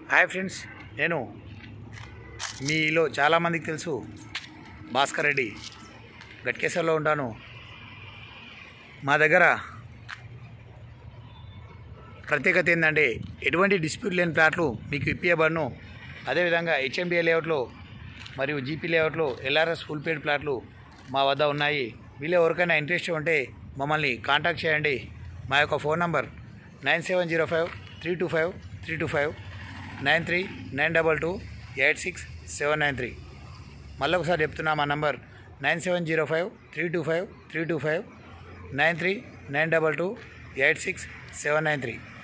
hi friends నేను మీలో చాలామందికి తెలుసు భాస్కర్ రెడ్డి గట్కేశ్వర్లో ఉంటాను మా దగ్గర ప్రత్యేకత ఏంటంటే ఎటువంటి డిస్ప్యూట్ లేని ప్లాట్లు మీకు ఇప్పించబడును అదేవిధంగా హెచ్ఎండిఏ లేఅవుట్లో మరియు జీపీ లేఅవుట్లో ఎల్ఆర్ఎస్ ఫుల్ పేడ్ ప్లాట్లు మా వద్ద ఉన్నాయి వీళ్ళు ఎవరికైనా ఇంట్రెస్ట్ ఉంటే మమ్మల్ని కాంటాక్ట్ చేయండి మా యొక్క phone number nine seven zero five three two five three two five nine three nine double two eight six seven nine three మళ్ళీ ఒకసారి చెప్తున్నా మా number nine seven zero five three two five three two five nine three nine double two eight six seven nine three